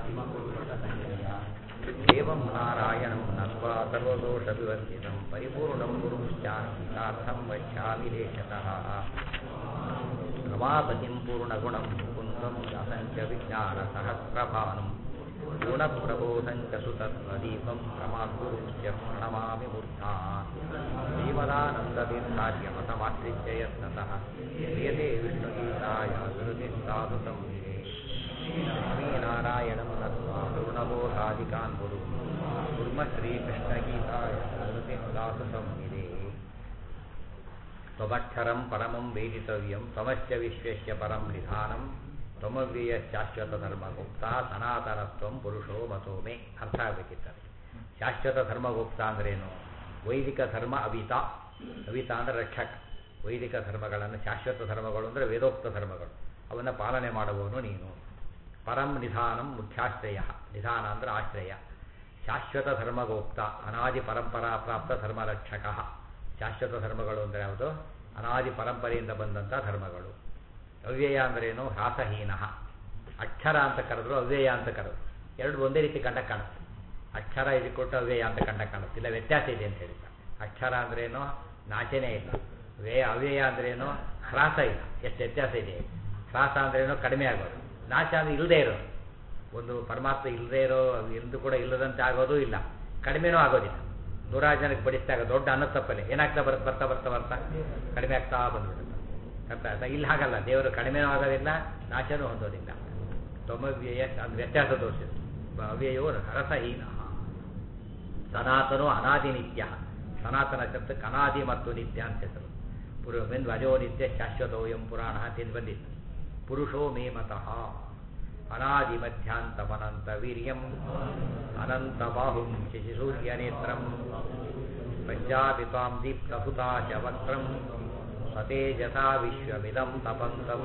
एवं नारायणं नत्वा सर्वदोषविवर्जितं परिपूर्णं गुरुश्चार्थं वक्ष्यामि देशतः रमापतिं पूर्णगुणं मुकुन्दं दासञ्च विज्ञानसहस्रभानुं गुणप्रबोधं च सुतत्वदीपं प्रमाद्गुरुश्च प्रणमामि मूर्धा श्रीमदानन्दतीर्थार्यमतमाश्रित्य यत्नतः क्रियते विष्णुगीताय गुरुतिस्तादुतं लक्ष्मीनारायणं नत्वा पूर्णबोधादिकान् गुरु कुर्म श्रीकृष्णगीताय गुरुतिस्तादुतं विदे त्वमक्षरं परमं वेदितव्यं त्वमस्य विश्वस्य परं निधानं ತ್ವಮವ್ಯಯಶಾಶ್ವತ ಸನಾತನತ್ವಂ ಪುರುಷೋ ಮತೋ ಮೇ ಅರ್ಥ ಆಗಬೇಕಿತ್ತದೆ ಶಾಶ್ವತ ಧರ್ಮಗುಪ್ತ ಅಂದ್ರೇನು ವೈದಿಕ ಧರ್ಮ ಅವಿತ ಅವಿತ ಅಂದರೆ ರಕ್ಷಕ ವೈದಿಕ ಧರ್ಮಗಳನ್ನು ಶಾಶ್ವತ ಧರ್ಮಗಳು ಅಂದರೆ ವೇದೋಕ್ತ ಧರ್ಮಗಳು ಅವನ್ನು ಪಾಲನೆ ಮಾಡುವವನು ನೀನು ಪರಂ ನಿಧಾನಂ ಮುಖ್ಯಾಶ್ರಯ ನಿಧಾನ ಅಂದರೆ ಆಶ್ರಯ ಶಾಶ್ವತ ಧರ್ಮಗೋಪ್ತ ಅನಾದಿ ಪರಂಪರಾ ಪ್ರಾಪ್ತ ಧರ್ಮರಕ್ಷಕ ಶಾಶ್ವತ ಧರ್ಮಗಳು ಅಂದರೆ ಯಾವುದು ಅನಾದಿ ಪರಂಪರೆಯಿಂದ ಬಂದಂಥ ಧರ್ಮಗಳು ಅವ್ಯಯ ಅಂದ್ರೇನು ಹ್ರಾಸಹೀನ ಅಕ್ಷರ ಅಂತ ಕರೆದ್ರು ಅವ್ಯಯ ಅಂತ ಕರೆದ್ರು ಎರಡು ಒಂದೇ ರೀತಿ ಕಂಡ ಕಾಣುತ್ತೆ ಅಕ್ಷರ ಇದು ಕೊಟ್ಟು ಅವ್ಯಯ ಅಂತ ಕಂಡ ಕಾಣುತ್ತೆ ಇಲ್ಲ ವ್ಯತ್ಯಾಸ ಇದೆ ಅಂತ ಹೇಳ್ತಾರೆ ಅಕ್ಷರ ಅಂದ್ರೇನು ನಾಶನೇ ಇಲ್ಲ ವ್ಯಯ ಅವ್ಯಯ ಅಂದ್ರೇನು ಹ್ರಾಸ ಇಲ್ಲ ಎಷ್ಟು ವ್ಯತ್ಯಾಸ ಇದೆ ಹ್ರಾಸ ಅಂದ್ರೇನು ಕಡಿಮೆ ಆಗೋದು ನಾಶ ಅಂದ್ರೆ ಇಲ್ಲದೆ ಇರೋದು ಒಂದು ಪರಮಾತ್ಮ ಇಲ್ಲದೆ ಇರೋ ಎಂದು ಕೂಡ ಇಲ್ಲದಂತೆ ಆಗೋದು ಇಲ್ಲ ಕಡಿಮೆನೂ ಆಗೋದಿಲ್ಲ ನೂರಾರು ಜನಕ್ಕೆ ಬಡಿಸಿದಾಗ ದೊಡ್ಡ ಅನ್ನ ತಪ್ಪಲೆ ಏನಾಗ್ತಾ ಬರುತ್ತೆ ಬರ್ತಾ ಬರ್ತಾ ಬರ್ತಾ ಕಡಿಮೆ ಆಗ್ತಾ ಬಂದ್ಬಿಡುತ್ತೆ ಅರ್ಥ ಆಯ್ತಾ ಇಲ್ಲಿ ಹಾಗಲ್ಲ ದೇವರು ಕಡಿಮೆನೂ ಆಗೋದಿಲ್ಲ ನಾಶನೂ ಹೊಂದೋದಿಲ್ಲ ತೊಮವ್ಯಯ ಅದು ವ್ಯತ್ಯಾಸ ತೋರಿಸಿದೆ ಅವ್ಯಯೋ ರಸಹೀನ ಸನಾತನೋ ಅನಾದಿ ನಿತ್ಯ ಸನಾತನ ಶಬ್ದಕ್ಕೆ ಅನಾದಿ ಮತ್ತು ನಿತ್ಯ ಅಂತ ಹೆಸರು ಪುರುಷ ಅಜೋ ನಿತ್ಯ ಶಾಶ್ವತೋಯಂ ಪುರಾಣ ಅಂತ ಬಂದಿತ್ತು ಪುರುಷೋ ಮೇ ಮತಃ ಅನಾದಿ ಮಧ್ಯಾಂತಮನಂತ ವೀರ್ಯಂ ಅನಂತ ಬಾಹುಂ ಶಶಿಸೂರ್ಯ ನೇತ್ರಂ ಪಂಜಾಪಿತಾಂ ದೀಪ್ತಹುತಾಶ ವಕ್ರಂ ಸತೇಜಸಾ ವಿಶ್ವಮಿದಂ ತಪಂತಂ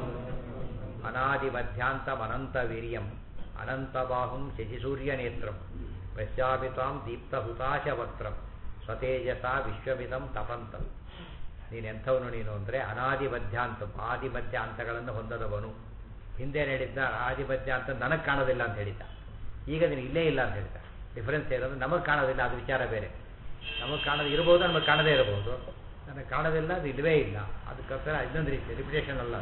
ಅನಾದಿಮಧ್ಯಾಂತಮನಂತವೀರ್ಯಂ ಅನಂತಬಾಹುಂ ಶಶಿಸೂರ್ಯನೇತ್ರಂ ಪಶ್ಚಾಪಿತಾಂ ದೀಪ್ತಹುತಾಶವಕ್ತ್ರಂ ಸ್ವತೇಜಸಾ ವಿಶ್ವಮಿದಂ ತಪಂತಂ ನೀನೆಂಥವನು ನೀನು ಅಂದರೆ ಅನಾದಿ ಮಧ್ಯಾಂತ ಆದಿ ಮಧ್ಯಾಂತಗಳನ್ನು ಹೊಂದದವನು ಹಿಂದೆ ಹೇಳಿದ್ದ ಆದಿ ಮಧ್ಯಾಂತ ನನಗೆ ಕಾಣೋದಿಲ್ಲ ಅಂತ ಹೇಳಿದ್ದ ಈಗ ನೀನು ಇಲ್ಲೇ ಇಲ್ಲ ಅಂತ ಹೇಳ್ತಾ ಡಿಫ್ರೆನ್ಸ್ ಏನಂದ್ರೆ ನಮಗೆ ಕಾಣೋದಿಲ್ಲ ಅದು ವಿಚಾರ ಬೇರೆ ನಮಗೆ ಕಾಣೋದು ಇರ್ಬೋದು ನಮಗೆ ಕಾಣದೇ ಇರಬಹುದು ನನಗೆ ಕಾಣೋದಿಲ್ಲ ಅದು ಇಲ್ಲವೇ ಇಲ್ಲ ಅದಕ್ಕೋಸ್ಕರ ಇನ್ನೊಂದು ರೀತಿ ರಿಪಿಟೇಷನ್ ಅಲ್ಲ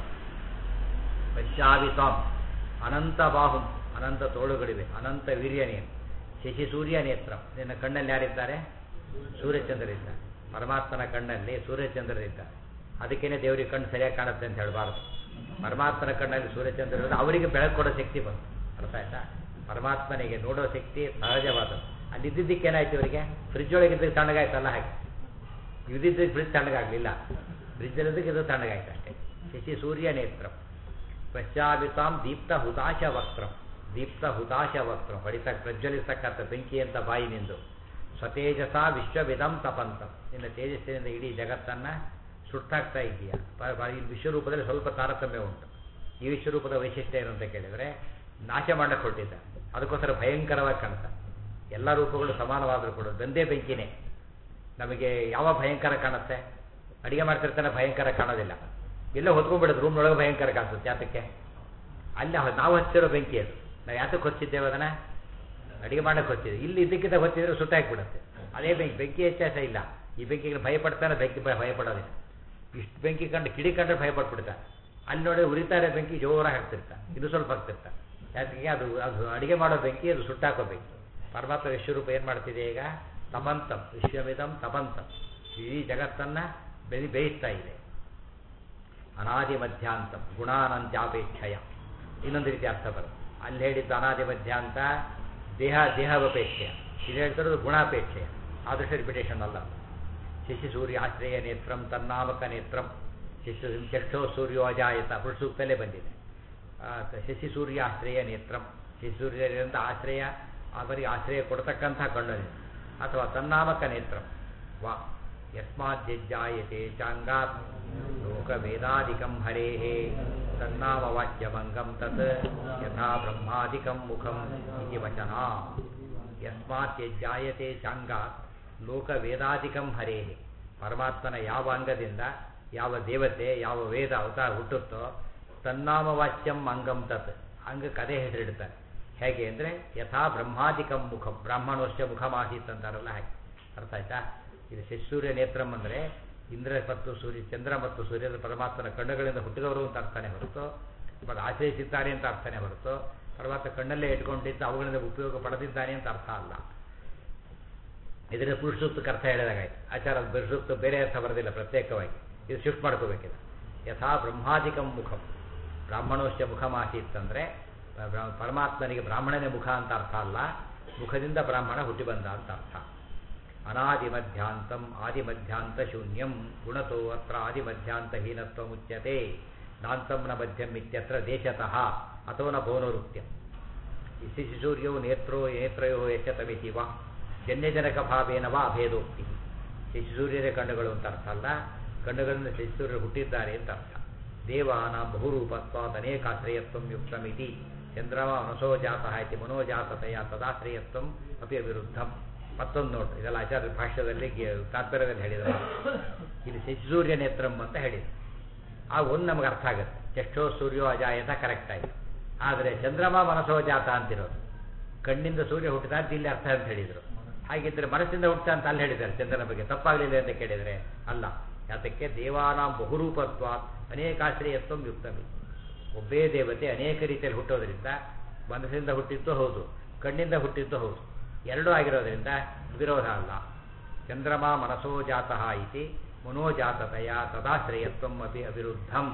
ಪಶ್ಚಾವಿತಾಂ ಅನಂತ ಬಾಹುಂ ಅನಂತ ತೋಳುಗಳಿವೆ ಅನಂತ ವೀರ್ಯನೇ ಶಶಿ ಸೂರ್ಯ ನೇತ್ರ ನಿನ್ನ ಕಣ್ಣಲ್ಲಿ ಯಾರಿದ್ದಾರೆ ಸೂರ್ಯಚಂದ್ರರಿದ್ದಾರೆ ಪರಮಾತ್ಮನ ಕಣ್ಣಲ್ಲಿ ಸೂರ್ಯಚಂದ್ರರಿದ್ದಾರೆ ಅದಕ್ಕೇನೆ ದೇವರಿಗೆ ಕಣ್ಣು ಸರಿಯಾಗಿ ಕಾಣುತ್ತೆ ಅಂತ ಹೇಳಬಾರ್ದು ಪರಮಾತ್ಮನ ಕಣ್ಣಲ್ಲಿ ಸೂರ್ಯಚಂದ್ರರು ಅವರಿಗೆ ಬೆಳಕು ಕೊಡೋ ಶಕ್ತಿ ಬಂತು ಅರ್ಥ ಆಯ್ತಾ ಪರಮಾತ್ಮನಿಗೆ ನೋಡೋ ಶಕ್ತಿ ಸಹಜವಾದದ್ದು ಅಲ್ಲಿದ್ದಕ್ಕೆ ಏನಾಯ್ತು ಇವರಿಗೆ ಫ್ರಿಜ್ ಒಳಗಿದ್ದಕ್ಕೆ ತಣ್ಣಗಾಯ್ತಲ್ಲ ಹಾಗೆ ಇದಿದ್ದಕ್ಕೆ ಫ್ರಿಜ್ ತಣ್ಣಗಾಗಲಿಲ್ಲ ಫ್ರಿಜ್ ಇರೋದಕ್ಕೆ ಇದು ತಣ್ಣಗಾಯ್ತು ಅಷ್ಟೇ ಶಶಿ ಸೂರ್ಯ ನೇತ್ರ ಪಶ್ಚಾಪಿತಾಂ ದೀಪ್ತ ಹುತಾಶ ವಕ್ರಂ ದೀಪ್ತ ಹುತಾಶ ವಕ್ರಂ ಹೊಡಿತ ಪ್ರಜ್ವಲಿಸಕ್ಕಂಥ ಬೆಂಕಿ ಅಂತ ಬಾಯಿನಿಂದು ಸ್ವತೇಜಸ ವಿಶ್ವವಿಧಂ ತಪಂತಂ ನಿನ್ನ ತೇಜಸ್ಸಿನಿಂದ ಇಡೀ ಜಗತ್ತನ್ನು ಸುಟ್ಟಾಗ್ತಾ ಇದೆಯಾ ಈ ವಿಶ್ವರೂಪದಲ್ಲಿ ಸ್ವಲ್ಪ ತಾರತಮ್ಯ ಉಂಟು ಈ ವಿಶ್ವರೂಪದ ವೈಶಿಷ್ಟ್ಯ ಏನು ಅಂತ ಕೇಳಿದರೆ ನಾಶ ಮಾಡಕ್ಕೆ ಹೊರಟಿದ್ದ ಅದಕ್ಕೋಸ್ಕರ ಭಯಂಕರವಾಗಿ ಕಾಣ್ತಾ ಎಲ್ಲ ರೂಪಗಳು ಸಮಾನವಾದರೂ ಕೂಡ ಗಂದೇ ಬೆಂಕಿನೇ ನಮಗೆ ಯಾವ ಭಯಂಕರ ಕಾಣುತ್ತೆ ಅಡಿಗೆ ಮಾಡ್ತಿರ್ತಾನೆ ಭಯಂಕರ ಕಾಣೋದಿಲ್ಲ ಎಲ್ಲೋ ಹೊತ್ಕೊಂಡ್ಬಿಡೋದು ರೂಮ್ನೊಳಗೆ ಭಯಂಕರ ಕಾಣಿಸುತ್ತೆ ಯಾತಕ್ಕೆ ಅಲ್ಲಿ ನಾವು ಹಚ್ಚಿರೋ ಬೆಂಕಿ ಅದು ನಾವು ಯಾತಕ್ಕೆ ಹೊಚ್ಚಿದ್ದೇವೆ ಅದನ್ನು ಅಡಿಗೆ ಮಾಡಕ್ಕೆ ಹೊಚ್ಚಿದೆ ಇಲ್ಲಿ ಇದಕ್ಕಿಂತ ಹೊಚ್ಚಿದ್ರೆ ಸುಟ್ಟಾಕ್ಬಿಡುತ್ತೆ ಅದೇ ಬೆಂಕಿ ಬೆಂಕಿ ವ್ಯತ್ಯಾಸ ಇಲ್ಲ ಈ ಬೆಂಕಿಗೆ ಭಯಪಡ್ತಾನೆ ಬೆಂಕಿ ಭಯಪಡೋದಿಲ್ಲ ಇಷ್ಟು ಬೆಂಕಿ ಕಂಡು ಕಿಡಿ ಕಂಡ್ರೆ ಭಯಪಟ್ಬಿಡ್ತಾನೆ ಅಲ್ಲಿ ನೋಡಿ ಉರಿತಾರೆ ಬೆಂಕಿ ಜೋರಾಗಿ ಹಾಕ್ತಿರ್ತಾನೆ ಇದು ಸ್ವಲ್ಪ ಹಾಕ್ತಿರ್ತಾನೆ ಯಾಕೆ ಅದು ಅದು ಅಡಿಗೆ ಮಾಡೋ ಬೆಂಕಿ ಅದು ಸುಟ್ಟಾಕೋ ಬೆಂಕಿ ಪರಮಾತ್ಮ ವಿಶ್ವರೂಪ ಏನು ಮಾಡ್ತಿದೆ ಈಗ ತಪಂತಂ ವಿಶ್ವಮಿದಂ ತಪಂತಂ ಇಡೀ ಜಗತ್ತನ್ನು ಬೆಳಿ ಬೇಯಿಸ್ತಾ ಇದೆ ಅನಾದಿ ಮಧ್ಯಾಂತಂ ಗುಣಾನಂತ್ಯಾಪೇಕ್ಷಯ ಇನ್ನೊಂದು ರೀತಿ ಅರ್ಥ ಬರುತ್ತೆ ಅಲ್ಲಿ ಹೇಳಿದ್ದು ಅನಾದಿ ಮಧ್ಯಾಂತ ದೇಹ ದೇಹವಪೇಕ್ಷೆಯ ಇದು ಹೇಳ್ತಿರೋದು ಗುಣಾಪೇಕ್ಷೆಯ ಆದರ್ಶ ರಿಪಿಟೇಷನ್ ಅಲ್ಲ ಶಶಿ ಸೂರ್ಯ ಆಶ್ರಯ ನೇತ್ರಂ ತನ್ನಾಮಕ ನೇತ್ರಂ ಶಿಶು ಚಕ್ಷೋ ಸೂರ್ಯೋ ಅಜಾಯತ ಸೂಕ್ತಲ್ಲೇ ಬಂದಿದೆ ಶಶಿ ಸೂರ್ಯ ಆಶ್ರಯ ನೇತ್ರಂ ಶಶಿ ಸೂರ್ಯರಿಂದ ಆಶ್ರಯ ಅವರಿಗೆ ಆಶ್ರಯ ಕೊಡ್ತಕ್ಕಂಥ ಕಣ್ಣು ಅಥವಾ ತನ್ನಾಮಕ ನೇತ್ರಂ ವಾ ಯಸ್ಮಾಜ್ಜಾಯತೆ ಚಾಂಗಾತ್ ಲೋಕವೇದಾದಿಕಂ ಹರೇಃ ತನ್ನಾಮವಾಚ್ಯಮಂಗಂ ತತ್ ಯಥಾ ಬ್ರಹ್ಮಾದಿಕಂ ಮುಖಂ ಇತಿ ವಚನ ಯಸ್ಮಾತ್ ಯಜ್ಜಾಯತೆ ಚಾಂಗಾತ್ ಲೋಕವೇದಾದಿಕಂ ಹರೇಃ ಪರಮಾತ್ಮನ ಯಾವ ಅಂಗದಿಂದ ಯಾವ ದೇವತೆ ಯಾವ ವೇದ ಅವತಾರ ಹುಟ್ಟುತ್ತೋ ತನ್ನಾಮವಾಚ್ಯಂ ಅಂಗಂ ತತ್ ಅಂಗಕ್ಕೆ ಅದೇ ಹೆಸರಿಡ್ತಾರೆ ಹೇಗೆ ಅಂದರೆ ಯಥಾ ಬ್ರಹ್ಮಾದಿಕಂ ಮುಖಂ ಬ್ರಾಹ್ಮಣೋಶ್ಚ ಮುಖಮಾಸೀತ್ ಅಂತಾರಲ್ಲ ಹಾಗೆ ಅರ್ಥ ಆಯ್ತಾ ಇದು ಶಶಿಸೂರ್ಯ ನೇತ್ರಂ ಅಂದರೆ ಇಂದ್ರ ಮತ್ತು ಸೂರ್ಯ ಚಂದ್ರ ಮತ್ತು ಸೂರ್ಯದ ಪರಮಾತ್ಮನ ಕಣ್ಣುಗಳಿಂದ ಹುಟ್ಟಿದವರು ಅಂತ ಅರ್ಥನೇ ಹೊರತು ಮತ್ತು ಆಶ್ರಯಿಸಿದ್ದಾರೆ ಅಂತ ಅರ್ಥನೇ ಹೊರತು ಪರಮಾತ್ಮ ಕಣ್ಣಲ್ಲೇ ಇಟ್ಕೊಂಡಿದ್ದು ಅವುಗಳಿಂದ ಉಪಯೋಗ ಪಡೆದಿದ್ದಾನೆ ಅಂತ ಅರ್ಥ ಅಲ್ಲ ಇದರ ಪುರುಷಸೂಕ್ತಕ್ಕೆ ಅರ್ಥ ಹೇಳಿದಾಗಾಯ್ತು ಆಚಾರ ಪುರುಷಸೂಕ್ತ ಬೇರೆ ಅರ್ಥ ಬರೋದಿಲ್ಲ ಪ್ರತ್ಯೇಕವಾಗಿ ಇದು ಶಿಫ್ಟ್ ಮಾಡ್ಕೋಬೇಕಿದೆ ಯಥಾ ಬ್ರಹ್ಮಾದಿಕಂ ಮುಖಂ ಬ್ರಾಹ್ಮಣೋಶ್ಚ ಮುಖಮಾಸೀತ್ತಂದರೆ ಪರಮಾತ್ಮನಿಗೆ ಬ್ರಾಹ್ಮಣನೇ ಮುಖ ಅಂತ ಅರ್ಥ ಅಲ್ಲ ಮುಖದಿಂದ ಬ್ರಾಹ್ಮಣ ಹುಟ್ಟಿ ಬಂದ ಅಂತ ಅರ್ಥ ಅನಾದಿಮಧ್ಯಾಂತಂ ಆದಿಮಧ್ಯಾಂತ ಶೂನ್ಯಂ ಗುಣತೋ ಅತ್ರ ಆದಿಮಧ್ಯಾಂತಹೀನತ್ವ ಮುಚ್ಯತೆ ನಾಂತಂ ನ ಮಧ್ಯಂ ಇತ್ಯತ್ರ ದೇಶತಃ ಅಥೋ ನ ಭೋನೋರುಕ್ತ್ಯಂ ಶಿಶುಸೂರ್ಯವು ನೇತ್ರೋ ನೇತ್ರಯೋ ಯಶತಮಿತಿ ವಾ ಜನ್ಯಜನಕ ಭಾವೇನ ವಾ ಅಭೇದೋಕ್ತಿ ಶಿಶುಸೂರ್ಯರ ಕಣ್ಣುಗಳು ಅಂತ ಅರ್ಥ ಅಲ್ಲ ಕಣ್ಣುಗಳಿಂದ ಶಿಶುಸೂರ್ಯರು ಹುಟ್ಟಿದ್ದಾರೆ ಅಂತ ಅರ್ಥ ದೇವಾನ ಬಹುರೂಪತ್ವಾತ್ ಅನೇಕಾಶ್ರಯತ್ವಂ ಯುಕ್ತಮಿತಿ ಚಂದ್ರಮ ಮನಸೋಜಾತಃ ಇತಿ ಮನೋಜಾತತೆಯ ತದಾಶ್ರಯತ್ವಂ ಅಪಿ ವಿರುದ್ಧಂ ಮತ್ತೊಂದು ನೋಡ್ರಿ ಇದೆಲ್ಲ ಆಚಾರ್ಯ ಭಾಷ್ಯದಲ್ಲಿ ತಾತ್ಪರ್ಯದಲ್ಲಿ ಹೇಳಿದರು ಇಲ್ಲಿ ಶಿಶುಸೂರ್ಯ ನೇತ್ರಂ ಅಂತ ಹೇಳಿದ್ರು ಆ ಒಂದು ನಮಗೆ ಅರ್ಥ ಆಗುತ್ತೆ ಚಷ್ಟೋ ಸೂರ್ಯೋ ಅಜಾಯತ ಕರೆಕ್ಟ್ ಆಗಿ ಆದರೆ ಚಂದ್ರಮ ಮನಸೋ ಜಾತ ಅಂತಿರೋದು ಕಣ್ಣಿಂದ ಸೂರ್ಯ ಹುಟ್ಟಿದ ಅಂತ ಇಲ್ಲಿ ಅರ್ಥ ಅಂತ ಹೇಳಿದರು ಹಾಗಿದ್ರೆ ಮನಸ್ಸಿಂದ ಹುಟ್ಟಿದ ಅಂತ ಅಲ್ಲಿ ಹೇಳಿದ್ದಾರೆ ಚಂದ್ರನ ಬಗ್ಗೆ ತಪ್ಪಾಗಲಿಲ್ಲ ಅಂತ ಕೇಳಿದರೆ ಅಲ್ಲ ಯಾತಕ್ಕೆ ದೇವಾನಾಂ ಬಹುರೂಪತ್ವ ಅನೇಕಾಶ್ರಯತ್ವ ಯುಕ್ತಮಿ ಒಬ್ಬೇ ದೇವತೆ ಅನೇಕ ರೀತಿಯಲ್ಲಿ ಹುಟ್ಟೋದ್ರಿಂದ ಮನಸ್ಸಿಂದ ಹುಟ್ಟಿದ್ದು ಹೌದು ಕಣ್ಣಿಂದ ಹುಟ್ಟಿದ್ದು ಹೌದು ಎರಡೂ ಆಗಿರೋದ್ರಿಂದ ವಿರೋಧ ಅಲ್ಲ ಚಂದ್ರಮಾ ಮನಸೋ ಜಾತಃ ಇತಿ ಮನೋಜಾತತೆಯ ತದಾಶ್ರಯತ್ವಂ ಅಪಿ ಅವಿರುದ್ಧಂ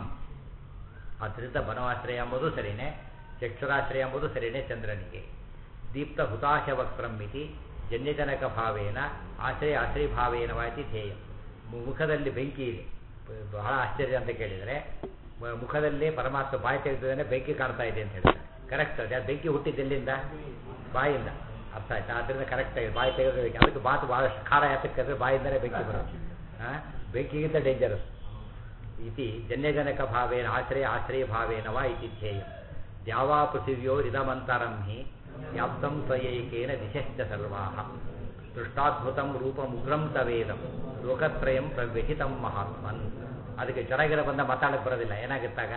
ಆದ್ದರಿಂದ ಬನವಾಶ್ರಯ ಎಂಬುದು ಸರಿನೇ ಚಕ್ಷುರಾಶ್ರಯ ಎಂಬುದು ಸರಿನೇ ಚಂದ್ರನಿಗೆ ದೀಪ್ತ ಹುತಾಶವಕ್ರಂ ಇತಿ ಜನ್ಯಜನಕ ಭಾವೇನ ಆಶ್ರಯ ಆಶ್ರಯಭಾವೇನ ವಾಯಿತಿ ಧ್ಯೇಯ ಮುಖದಲ್ಲಿ ಬೆಂಕಿ ಇದೆ ಬಹಳ ಆಶ್ಚರ್ಯ ಅಂತ ಕೇಳಿದರೆ ಮುಖದಲ್ಲಿ ಪರಮಾತ್ಮ ಬಾಯಿ ತೆಗೆದಿದ್ದಾನೆ ಬೆಂಕಿ ಕಾಣ್ತಾ ಇದೆ ಅಂತ ಹೇಳ್ತಾರೆ ಕರೆಕ್ಟ್ ಅದು ಬೆಂಕಿ ಹುಟ್ಟಿದ್ದೆಲ್ಲಿಂದ ಬಾಯಿಂದ ಅರ್ಥ ಆಯ್ತಾ ಅದರಿಂದ ಕರೆಕ್ಟ್ ಆಗಿದೆ ಬಾಯಿ ತೆಗೆದಬೇಕು ಅದಕ್ಕೆ ಬಾತು ಭಾಳಷ್ಟು ಖಾರ ಯಾತಕ್ಕಂದ್ರೆ ಬಾಯಿಂದಲೇ ಬೆಂಕಿ ಬರೋದು ಹಾಂ ಬೆಂಕಿಗಿಂತ ಡೇಂಜರಸ್ ಇತಿ ಜನ್ಯಜನಕ ಭಾವೇನ ಆಶ್ರಯ ಆಶ್ರಯ ಭಾವೇನ ವಾ ಇತಿ ಧ್ಯೇಯ ದ್ಯಾವಾ ಪೃಥಿವ್ಯೋರಿದಮಂತರಂ ಹಿ ವ್ಯಾಪ್ತಂ ತ್ವಯೈಕೇನ ದಿಶಶ್ಚ ಸರ್ವಾಹ ದೃಷ್ಟಾದ್ಭುತಂ ರೂಪಮುಗ್ರಂ ತವೇದಂ ಲೋಕತ್ರಯಂ ಪ್ರವ್ಯಹಿತಂ ಮಹಾತ್ಮನ್ ಅದಕ್ಕೆ ಜ್ವರಗಿರ ಬಂದ ಮಾತಾಡಕ್ಕೆ ಬರೋದಿಲ್ಲ ಏನಾಗುತ್ತಾಗ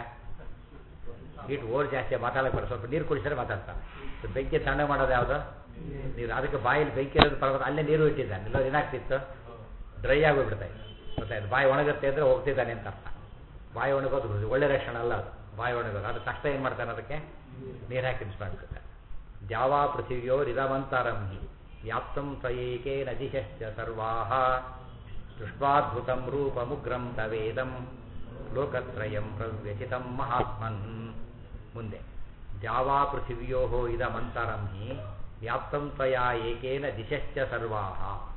ಹೀಟ್ ಓರ್ ಜಾಸ್ತಿ ಮಾತಾಡಕ್ಕೆ ಬರೋ ಸ್ವಲ್ಪ ನೀರು ಕುಡಿಸಿದ್ರೆ ಮಾತಾಡ್ತಾನೆ ಬೆಂಕಿ ತಣ್ಣಗೆ ಮಾಡೋದು ಯಾವುದು ನೀರು ಅದಕ್ಕೆ ಬಾಯಲ್ಲಿ ಬೆಂಕಿ ಇರೋದು ಪರ್ವತ ಅಲ್ಲೇ ನೀರು ಇಟ್ಟಿದ್ದಾನೆ ಇಲ್ಲ ಏನಾಗ್ತಿತ್ತು ಡ್ರೈ ಆಗೋಗ್ಬಿಡ್ತಾ ಇತ್ತು ಗೊತ್ತಾಯ್ತು ಬಾಯಿ ಒಣಗುತ್ತೆ ಅಂದರೆ ಹೋಗ್ತಿದ್ದಾನೆ ಅಂತ ಅರ್ಥ ಬಾಯಿ ಒಣಗೋದು ಒಳ್ಳೆ ರಕ್ಷಣೆ ಅಲ್ಲ ಅದು ಬಾಯಿ ಒಣಗೋದು ಅದು ತಕ್ಷಣ ಏನು ಮಾಡ್ತಾನೆ ಅದಕ್ಕೆ ನೀರು ಹಾಕಿ ಮಾಡ್ತಾರೆ ದ್ಯಾವಾ ಪೃಥಿವ್ಯೋ ರಿದಮಂತರಂ ಹಿ ವ್ಯಾಪ್ತಂ ತ್ವಯೇಕೇನ ದಿಶಶ್ಚ ಸರ್ವಾಹ ದೃಷ್ಟ್ವಾದ್ಭುತಂ ರೂಪಮುಗ್ರಂ ತವೇದಂ ಲೋಕತ್ರಯಂ ಪ್ರವ್ಯಚಿತಂ ಮಹಾತ್ಮನ್ ಮುಂದೆ ದ್ಯಾವಾ ಪೃಥಿವ್ಯೋ ಇದಮಂತರಂ ಹಿ ವ್ಯಾಪ್ತಂ ತ್ವಯಾ ಏಕೇನ ದಿಶಶ್ಚ ಸರ್ವಾಹ